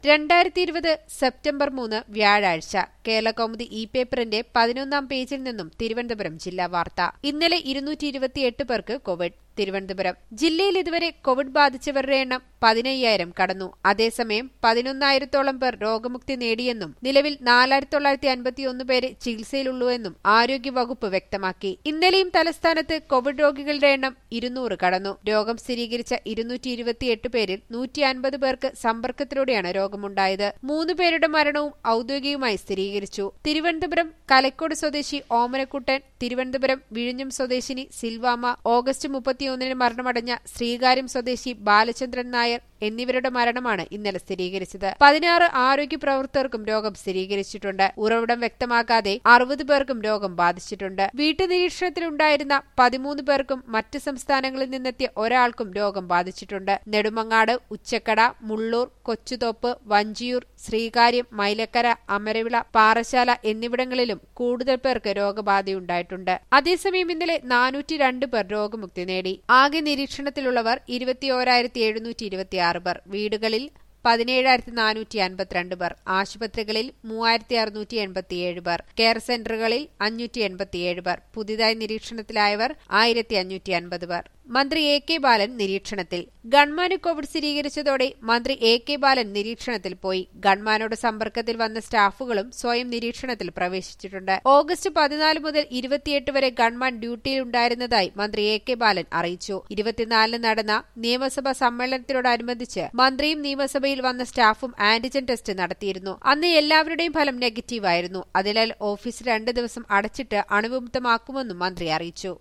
രണ്ടായിരത്തി ഇരുപത് സെപ്റ്റംബർ മൂന്ന് വ്യാഴാഴ്ച കേരളകൗമുദി ഇ പേപ്പറിന്റെ പതിനൊന്നാം പേജിൽ നിന്നും തിരുവനന്തപുരം ജില്ലാ വാർത്ത ഇന്നലെ ഇരുന്നൂറ്റി ഇരുപത്തിയെട്ട് പേർക്ക് കോവിഡ് തിരുവനന്തപുരം ജില്ലയിൽ ഇതുവരെ കോവിഡ് ബാധിച്ചവരുടെ എണ്ണം പതിനയ്യായിരം കടന്നു അതേസമയം പതിനൊന്നായിരത്തോളം പേർ രോഗമുക്തി നേടിയെന്നും നിലവിൽ നാലായിരത്തി തൊള്ളായിരത്തി അൻപത്തിയൊന്ന് പേര് ചികിത്സയിലുള്ളൂവെന്നും ആരോഗ്യവകുപ്പ് വ്യക്തമാക്കി ഇന്നലെയും തലസ്ഥാനത്ത് കോവിഡ് രോഗികളുടെ എണ്ണം ഇരുന്നൂറ് കടന്നു രോഗം സ്ഥിരീകരിച്ച ഇരുന്നൂറ്റി ഇരുപത്തിയെട്ട് പേരിൽ നൂറ്റി അൻപത് പേർക്ക് സമ്പർക്കത്തിലൂടെയാണ് രോഗമുണ്ടായത് മൂന്ന് പേരുടെ മരണവും ഔദ്യോഗികമായി സ്ഥിരീകരിച്ചു തിരുവനന്തപുരം കലക്കോട് സ്വദേശി ഓമനക്കുട്ടൻ തിരുവനന്തപുരം വിഴിഞ്ഞം സ്വദേശിനി സിൽവാമ ഓഗസ്റ്റ് മുപ്പത്തിയൊന്നിന് മരണമടഞ്ഞ ശ്രീകാര്യം സ്വദേശി ബാലചന്ദ്രൻ നായർ എന്നിവരുടെ മരണമാണ് ഇന്നലെ സ്ഥിരീകരിച്ചത് പതിനാറ് ആരോഗ്യ പ്രവർത്തകർക്കും രോഗം സ്ഥിരീകരിച്ചിട്ടുണ്ട് ഉറവിടം വ്യക്തമാക്കാതെ അറുപത് പേർക്കും രോഗം ബാധിച്ചിട്ടുണ്ട് വീട്ടുനിരീക്ഷണത്തിലുണ്ടായിരുന്ന പതിമൂന്ന് പേർക്കും മറ്റ് സംസ്ഥാനങ്ങളിൽ നിന്നെത്തിയ ഒരാൾക്കും രോഗം ബാധിച്ചിട്ടുണ്ട് നെടുമങ്ങാട് ഉച്ചക്കട മുള്ളൂർ കൊച്ചുതോപ്പ് വഞ്ചിയൂർ ശ്രീകാര്യം മൈലക്കര അമരവിള പാറശാല എന്നിവിടങ്ങളിലും കൂടുതൽ പേർക്ക് രോഗബാധയുണ്ടായിട്ടുണ്ട് അതേസമയം ഇന്നലെ നാനൂറ്റി രണ്ട് പേർ രോഗമുക്തി നേടി ആകെ നിരീക്ഷണത്തിലുള്ളവർ ഇരുപത്തിയോരായിരത്തി എഴുന്നൂറ്റി ഇരുപത്തിയാറ് പേർ വീടുകളിൽ പതിനേഴായിരത്തി നാനൂറ്റി അൻപത്തിരണ്ട് പേർ ആശുപത്രികളിൽ മൂവായിരത്തി അറുന്നൂറ്റി എൺപത്തിയേഴ് പേർ കെയർ സെന്ററുകളിൽ അഞ്ഞൂറ്റി എൺപത്തിയേഴ് പേർ പുതിയതായി നിരീക്ഷണത്തിലായവർ ആയിരത്തി അഞ്ഞൂറ്റി അൻപത് പേർ മന്ത്രി എ കെ ബാലൻ നിരീക്ഷണത്തിൽ ഗൺമാന് കോവിഡ് സ്ഥിരീകരിച്ചതോടെ മന്ത്രി എ കെ ബാലൻ നിരീക്ഷണത്തിൽ പോയി ഗൺമാനോട് സമ്പർക്കത്തിൽ വന്ന സ്റ്റാഫുകളും സ്വയം നിരീക്ഷണത്തിൽ പ്രവേശിച്ചിട്ടുണ്ട് ഓഗസ്റ്റ് പതിനാല് മുതൽ ഇരുപത്തിയെട്ട് വരെ ഗൺമാൻ ഡ്യൂട്ടിയിലുണ്ടായിരുന്നതായി മന്ത്രി എ കെ ബാലൻ അറിയിച്ചു ഇരുപത്തിനാലിന് നടന്ന നിയമസഭാ സമ്മേളനത്തിനോടനുബന്ധിച്ച് മന്ത്രിയും നിയമസഭയിൽ വന്ന സ്റ്റാഫും ആന്റിജൻ ടെസ്റ്റ് നടത്തിയിരുന്നു അന്ന് എല്ലാവരുടെയും ഫലം നെഗറ്റീവായിരുന്നു അതിനാൽ ഓഫീസ് രണ്ട് ദിവസം അടച്ചിട്ട് അണുവിമുക്തമാക്കുമെന്നും മന്ത്രി അറിയിച്ചു